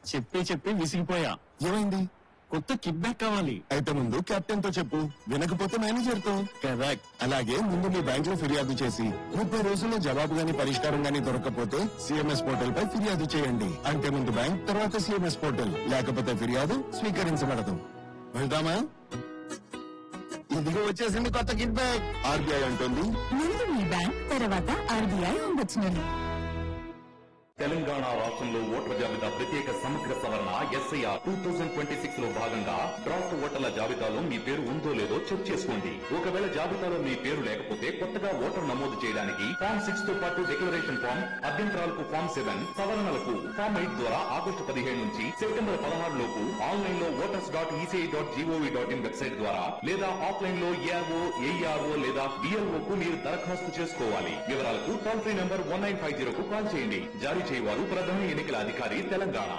చెప్పి చెప్పి విసిగిపోయా ఏమైంది కొత్త కిక్ బ్యాక్ కావాలి అయితే ముందు కెప్టెన్ తో చెప్పు వినకపోతే మేనేజర్ తో కరెక్ట్ అలాగే ముందు మీ బ్యాంక్ లో ఫిర్యాదు చేసి ముప్పై రోజుల్లో జవాబు గాని పరిష్కారం గాని దొరకకపోతే సిఎంఎస్ పోర్టల్ పై ఫిర్యాదు చేయండి అంటే ముందు బ్యాంక్ తర్వాత సిఎంఎస్ పోర్టల్ లేకపోతే ఫిర్యాదు స్వీకరించబడదు వెళ్దామా ఇదిగో వచ్చేసింది కొత్త కిట్ బ్యాక్ ఆర్బీఐ అంటుంది ముందు మీ బ్యాంక్ తర్వాత ఆర్బీఐ ఉండొచ్చునని తెలంగాణ రాష్ట్రంలో ఓటర్ల జాబితా ప్రత్యేక సమగ్ర సవరణ SIR two thousand twenty six లో భాగంగా డ్రాఫ్ట్ ఓటర్ల జాబితాలో మీ పేరు ఉందో లేదో చెక్ చేసుకోండి ఒకవేళ జాబితాలో మీ పేరు లేకపోతే కొత్తగా ఓటర్ నమోదు చేయడానికి ఫామ్ సిక్స్ తో పాటు డిక్లరేషన్ ఫామ్ అభ్యంతరాలకు ఫామ్ సెవెన్ సవరణలకు ఫామ్ ఎయిట్ ద్వారా ఆగస్టు పదిహేడు నుంచి సెప్టెంబర్ పదహారు లోపు ఆన్లైన్ లో voters dot ECI dot GOV dot in website ద్వారా లేదా ఆఫ్లైన్ లో ఏఆర్ఓ ఏఈఆర్ఓ లేదా బిఎల్ఓ కు మీరు దరఖాస్తు చేసుకోవాలి వివరాలకు toll free number one nine five zero కు కాల్ చేయండి జారీ చేయవారు ప్రధాన ఎన్నికల అధికారి తెలంగాణ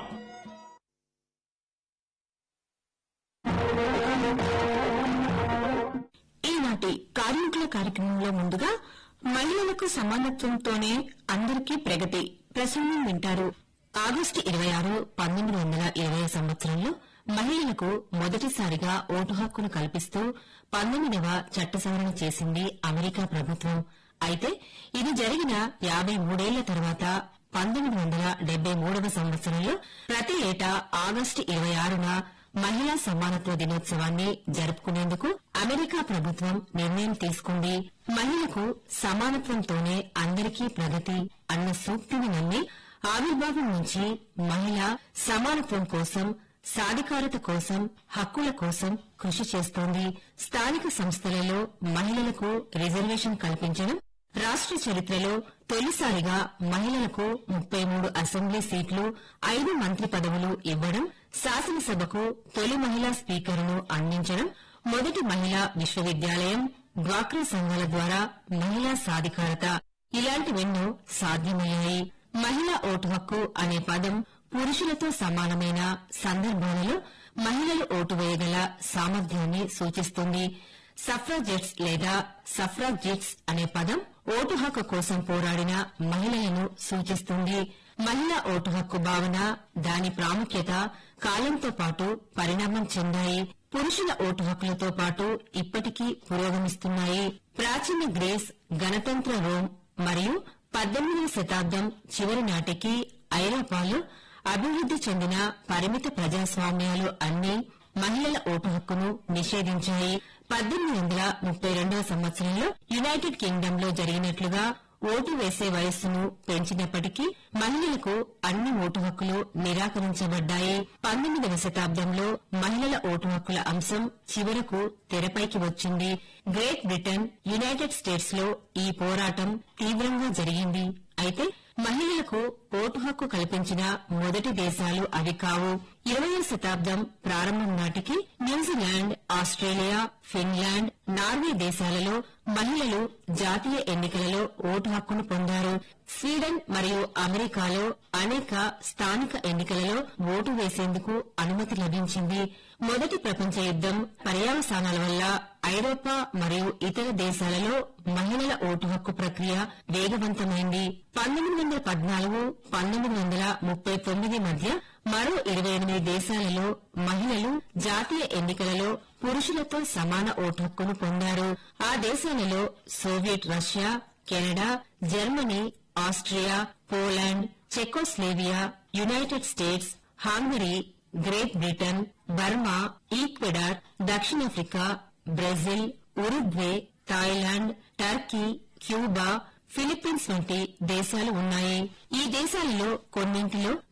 ఈనాటి కార్మికుల కార్యక్రమంలో ముందుగా మహిళలకు సమానత్వంతోనే అందరికీ ప్రగతి ప్రసంగం వింటారు ఆగస్టు ఇరవై ఆరు పంతొమ్మిది వందల ఇరవై సంవత్సరంలో మహిళలకు మొదటిసారిగా ఓటు హక్కును కల్పిస్తూ పంతొమ్మిదవ చట్ట సవరణ చేసింది అమెరికా ప్రభుత్వం అయితే ఇది జరిగిన యాబై మూడేళ్ల తర్వాత పంతొమ్మిది వందల డెబ్బై మూడవ సంవత్సరంలో ప్రతి ఏటా ఆగస్టు ఇరవై ఆరున మహిళా సమానత్వ దినోత్సవాన్ని జరుపుకునేందుకు అమెరికా ప్రభుత్వం నిర్ణయం తీసుకుంది మహిళకు సమానత్వంతోనే అందరికీ ప్రగతి అన్న సూక్తిని నమ్మి ఆవిర్భావం నుంచి మహిళ సమానత్వం కోసం సాధికారత కోసం హక్కుల కోసం కృషి చేస్తోంది స్థానిక సంస్థలలో మహిళలకు రిజర్వేషన్ కల్పించడం రాష్ట్ర చరిత్రలో తొలిసారిగా మహిళలకు ముప్పై మూడు అసెంబ్లీ సీట్లు ఐదు మంత్రి పదవులు ఇవ్వడం శాసనసభకు తొలి మహిళా స్పీకర్ను అందించడం మొదటి మహిళా విశ్వవిద్యాలయం డ్వాక్రా సంఘాల ద్వారా మహిళా సాధికారత ఇలాంటివెన్నో సాధ్యమయ్యాయి మహిళా ఓటు హక్కు అనే పదం పురుషులతో సమానమైన సందర్భాలలో మహిళలు ఓటు వేయగల సామర్థ్యాన్ని సూచిస్తుంది సఫ్రాజెట్స్ లేదా సఫ్రాజిట్స్ అనే పదం ఓటు హక్కు కోసం పోరాడిన మహిళలను సూచిస్తుంది మహిళా ఓటు హక్కు భావన దాని ప్రాముఖ్యత కాలంతో పాటు పరిణామం చెందాయి పురుషుల ఓటు హక్కులతో పాటు ఇప్పటికీ పురోగమిస్తున్నాయి ప్రాచీన గ్రేస్ గణతంత్ర రోమ్ మరియు పద్దెనిమిదవ శతాబ్దం చివరి నాటికి ఐరోపాలో అభివృద్ది చెందిన పరిమిత ప్రజాస్వామ్యాలు అన్నీ మహిళల ఓటు హక్కును నిషేధించాయి పద్దెనిమిది వందల ముప్పై రెండవ సంవత్సరంలో యునైటెడ్ కింగ్డమ్ లో జరిగినట్లుగా ఓటు వేసే వయస్సును పెంచినప్పటికీ మహిళలకు అన్ని ఓటు హక్కులు నిరాకరించబడ్డాయి పంతొమ్మిదవ శతాబ్దంలో మహిళల ఓటు హక్కుల అంశం చివరకు తెరపైకి వచ్చింది గ్రేట్ బ్రిటన్ యునైటెడ్ స్టేట్స్ లో ఈ పోరాటం తీవ్రంగా జరిగింది అయితే మహిళలకు ఓటు హక్కు కల్పించిన మొదటి దేశాలు అవి కావు ఇరవై శతాబ్దం ప్రారంభం నాటికి న్యూజిలాండ్ ఆస్ట్రేలియా ఫిన్లాండ్ నార్వే దేశాలలో మహిళలు జాతీయ ఎన్నికలలో ఓటు హక్కును పొందారు స్వీడన్ మరియు అమెరికాలో అనేక స్థానిక ఎన్నికలలో ఓటు వేసేందుకు అనుమతి లభించింది మొదటి ప్రపంచ యుద్దం పర్యావసానాల వల్ల ఐరోపా మరియు ఇతర దేశాలలో మహిళల ఓటు హక్కు ప్రక్రియ వేగవంతమైంది పంతొమ్మిది వందల పద్నాలుగు పంతొమ్మిది వందల ముప్పై తొమ్మిది మధ్య మరో ఇరవై ఎనిమిది దేశాలలో మహిళలు జాతీయ ఎన్నికలలో పురుషులతో సమాన ఓటు హక్కును పొందారు ఆ దేశాలలో Soviet Russia Canada Germany Austria Poland Czechoslovakia United States Hungary Great Britain Burma Ecuador దక్షిణాఫ్రికా Brazil Uruguay Thailand Turkey Cuba Philippines వంటి దేశాలు ఉన్నాయి ఈ దేశాలలో కొన్నింటిలో